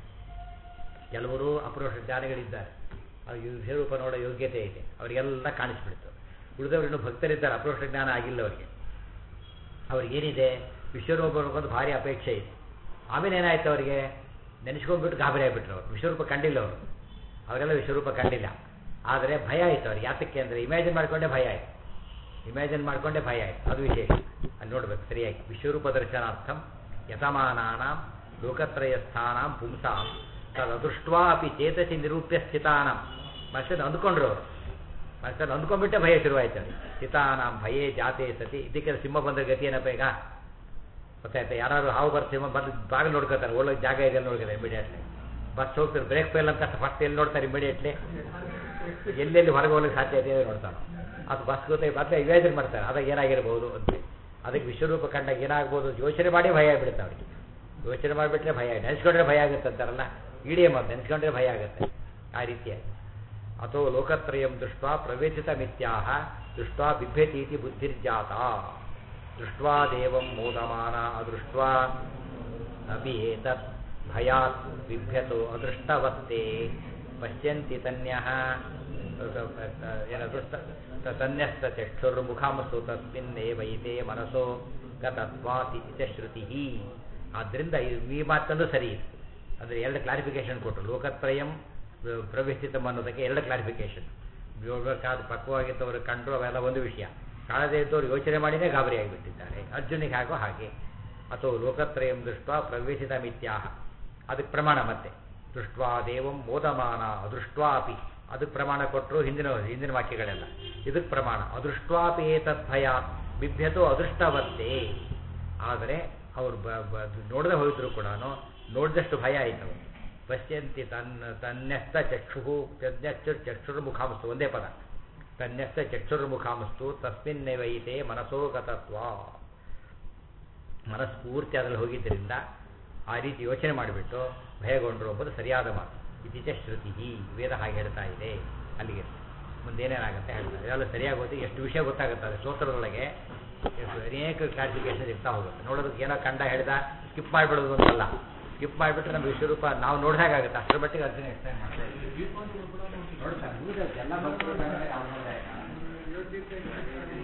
ಕೆಲವರು ಅಪರೋಷ ಜ್ಞಾನಿಗಳಿದ್ದಾರೆ ಅವ್ರಿಗೆ ವಿಶ್ವರೂಪ ನೋಡೋ ಯೋಗ್ಯತೆ ಇದೆ ಅವರಿಗೆಲ್ಲ ಕಾಣಿಸ್ಬಿಡ್ತು ಉಳಿದವರು ಇನ್ನೂ ಭಕ್ತರಿದ್ದಾರೆ ಅಪರೋಷ ಜ್ಞಾನ ಆಗಿಲ್ಲ ಅವರಿಗೆ ಅವ್ರಿಗೇನಿದೆ ವಿಶ್ವರೂಪ ನೋಡ್ಕೊಂಡು ಭಾರಿ ಅಪೇಕ್ಷೆ ಇದೆ ಆಮೇಲೆ ಏನಾಯ್ತು ಅವರಿಗೆ ನೆನೆಸ್ಕೊಂಡ್ಬಿಟ್ಟು ಗಾಬರಿ ಆಗಿಬಿಟ್ರು ಅವರು ವಿಶ್ವರೂಪ ಕಂಡಿಲ್ಲ ಅವರು ಅವರೆಲ್ಲ ವಿಶ್ವರೂಪ ಕಂಡಿಲ್ಲ ಆದರೆ ಭಯ ಆಯಿತು ಅವ್ರಿಗೆ ಯಾತಕ್ಕೆ ಅಂದರೆ ಇಮ್ಯಾಜಿನ್ ಮಾಡಿಕೊಂಡೇ ಭಯ ಆಯಿತು ಇಮ್ಯಾಜಿನ್ ಮಾಡಿಕೊಂಡೇ ಭಯ ಆಯಿತು ಅದು ವಿಶೇಷ ಅಲ್ಲಿ ನೋಡ್ಬೇಕು ಸರಿಯಾಗಿ ವಿಶ್ವರೂಪ ದರ್ಶನಾರ್ಥಂ ಯತಮಾನಾನಾಂ ಲೋಕತ್ರಯಸ್ಥಾನಾಂ ಪುಂಸಾಂ ತದೃಷ್ಟ್ವಾ ಅಪಿ ಚೇತಸಿ ನಿರೂಪ್ಯ ಸ್ಥಿತಾನಾಂ ಮನುಷ್ಯನ ಅಂದ್ಕೊಂಡ್ರು ಅವರು ಮನುಷ್ಯನ ಅಂದ್ಕೊಂಡ್ಬಿಟ್ಟೆ ಭಯ ಶುರುವಾಯ್ತು ಅವ್ರಿಗೆ ಸ್ಥಿತಾನಾಂ ಭಯೇ ಜಾತೆ ಸತಿ ಇದಕ್ಕೆ ಸಿಂಹ ಬಂದ ಗತಿ ಏನಪ್ಪ ಈಗ ಗೊತ್ತಾಯ್ತಾ ಯಾರು ಹಾವು ಬರ್ತ ಸಿಂಹ ಬಂದು ಬಾಗಿಲು ನೋಡ್ಕೋತಾರೆ ಒಳ್ಳೆ ಜಾಗ ಇದೆ ನೋಡ್ತಾರೆ ಇಮಿಡಿಯೇಟ್ಲಿ ಬಸ್ ಹೋಗ್ತಾರೆ ಬ್ರೇಕ್ ಫೇಲ್ ಅಂತ ಫಸ್ಟ್ ಎಲ್ಲಿ ನೋಡ್ತಾರೆ ಇಮಿಡಿಯೇಟ್ಲಿ ಎಲ್ಲೆಲ್ಲಿ ಹೊರಗೆ ಹೋಗ್ಲಿಕ್ಕೆ ಸಾಧ್ಯ ಇದೆ ನೋಡ್ತಾನೆ ಅದು ಬಸ್ ಗೊತ್ತೇ ಮತ್ತೆ ಇಮ್ಯಾಜಿನ್ ಮಾಡ್ತಾರೆ ಅದಾಗ ಏನಾಗಿರ್ಬೋದು ಅಂತ ಅದಕ್ಕೆ ವಿಶ್ವರೂಪ ಕಂಡಾಗ ಏನಾಗ್ಬೋದು ಯೋಚನೆ ಮಾಡಿ ಭಯ ಆಗ್ಬಿಡುತ್ತೆ ಅವ್ರಿಗೆ ಯೋಚನೆ ಮಾಡಿಬಿಟ್ರೆ ಭಯ ನೆನೆಸ್ಕೊಂಡ್ರೆ ಭಯ ಆಗುತ್ತೆ ಅಂತಾರಲ್ಲ ಇಡಿಯಮ್ ಅದು ನೆನೆಸ್ಕೊಂಡ್ರೆ ಭಯ ಆಗುತ್ತೆ ಆ ರೀತಿಯಾಗಿ ಅಥೋ ಲೋಕತ್ರಯಂ ದೃಷ್ಟ ಪ್ರವೇಶಿತ ಮಿಥ್ಯಾಹ ದೃಷ್ಟ ಬಿಭ್ಯತೀತಿ ಬುದ್ಧಿರ್ಜಾತ ದೃಷ್ಟ್ವಾ ದೇವಂ ಮೋದಮಾನ ಅದೃಷ್ಟ್ವಾ ಅಪಿ ಏತತ್ ಭಯಾತ್ ಬಿಭ್ಯತೋ ಅದೃಷ್ಟವತ್ತೇ ಪಶ್ಯಂತಿ ತನ್ಯಃ ಏನದೃಷ್ಟ ತನ್ಯಸ್ತ ಚಕ್ಷುರ್ಮುಖಾಮಸು ತಸ್ಮಿನ್ನೇವೈತೆ ಮನಸೋ ಗತತ್ವಾತಿ ಇತ ಶ್ರುತಿ ಆದ್ದರಿಂದ ಈ- ಈ ಮಾತನ್ನು ಸರಿ ಇದೆ ಅಂದರೆ ಎರಡು ಕ್ಲಾರಿಫಿಕೇಶನ್ ಕೊಟ್ಟರು ಲೋಕತ್ರಯಂ ಪ್ರ- ಪ್ರವೇಶಿತಂ ಅನ್ನೋದಕ್ಕೆ ಎರಡು ಕ್ಲಾರಿಫಿಕೇಶನ್ ಯೋಗಕ್ಕಾದ ಪಕ್ವವಾಗಿದ್ದವರು ಕಂಡ್ರು ಅವೆಲ್ಲ ಒಂದು ವಿಷಯ ಕಾಣದೇ ಇದ್ದವರು ಯೋಚನೆ ಮಾಡಿನೇ ಗಾಬರಿ ಆಗಿಬಿಟ್ಟಿದ್ದಾರೆ ಅರ್ಜುನಿಗೆ ಆಗೋ ಹಾಗೆ ಅಥವಾ ಲೋಕತ್ರಯಂ ದೃಷ್ಟ ಪ್ರವೇಶಿತ ಮಿತ್ಯಾಹ ಅದಕ್ಕೆ ಪ್ರಮಾಣ ಮತ್ತೆ ದೃಷ್ಟ್ವಾ ದೇವಂ ಮೋದಮಾನ ಅದೃಷ್ಟ್ವಾಪಿ ಅದಕ್ಕೆ ಪ್ರಮಾಣ ಕೊಟ್ಟರು ಹಿಂದಿನ ಹಿಂದಿನ ವಾಕ್ಯಗಳೆಲ್ಲ ಇದಕ್ಕೆ ಪ್ರಮಾಣ ಅದೃಷ್ಟ್ವಾಪಿ ಏತದ್ಭಯ ಬಿಭ್ಯತೋ ಅದೃಷ್ಟವತ್ತೇ ಆದರೆ ಅವರು ಬ ಬ- ಅದು ನೋಡದೆ ಹೋಯಿದ್ರು ಕೂಡ ನೋಡಿದಷ್ಟು ಭಯ ಆಯಿತು ಅವನು ಪಶ್ಯಂತಿ ತನ್ನ ತನ್ನೆಸ್ತ ಚಕ್ಷು ತನ್ನೆಚ್ಚು ಚಕ್ಷುರ್ಮುಖಾಮಸ್ತು ಒಂದೇ ಪದ ತನ್ನೆಸ್ತ ಚಕ್ಷುರ್ಮುಖಾಮಸ್ತು ತಸ್ಮಿನ್ನೆವೈತೆ ಮನಸೋಗತತ್ವ ಮನಸ್ಫೂರ್ತಿ ಅದರಲ್ಲಿ ಹೋಗಿದ್ದರಿಂದ ಆ ರೀತಿ ಯೋಚನೆ ಮಾಡಿಬಿಟ್ಟು ಭಯಗೊಂಡರು ಎಂಬುದು ಸರಿಯಾದ ಮಾತು ಇತ್ತೀಚ ಶ್ರುತಿ ವೇದ ಹಾಗೆ ಹೇಳ್ತಾ ಇದೆ ಅಲ್ಲಿಗೆ ಮುಂದೇನೇನಾಗುತ್ತೆ ಹೇಳ್ತಾರೆ ಇದೆಲ್ಲ ಸರಿಯಾಗಿ ಓದಿ ಎಷ್ಟು ವಿಷಯ ಗೊತ್ತಾಗುತ್ತೆ ಅದು ಸ್ತೋತ್ರದೊಳಗೆ ಎಷ್ಟು ಅನೇಕ ಕ್ಲಾರಿಫಿಕೇಶನ್ ಇರ್ತಾ ಹೋಗುತ್ತೆ ನೋಡೋದಕ್ಕೆ ಏನೋ ಕಂಡ ಹೇಳ್ದ ಸ್ಕಿಪ್ ಮಾಡಿಬಿಡೋದು ಅಂತಲ್ಲ ಸ್ಕಿಪ್ ಮಾಡಿಬಿಟ್ರೆ ನಮ್ಮ ವಿಶ್ವರೂಪ ನಾವು ನೋಡಿದಾಗುತ್ತೆ ಅಷ್ಟರ ಮಟ್ಟಿಗೆ ಅರ್ಜುನ ಎಕ್ಸ್ಪ್ಲೈನ್ ಮಾಡ್ತಾರೆ ನೋಡ್ತಾರೆ, ಹೌದು, ಎಲ್ಲ ಭಕ್ತರು ನಾವು ನೋಡ್ದಾಗ.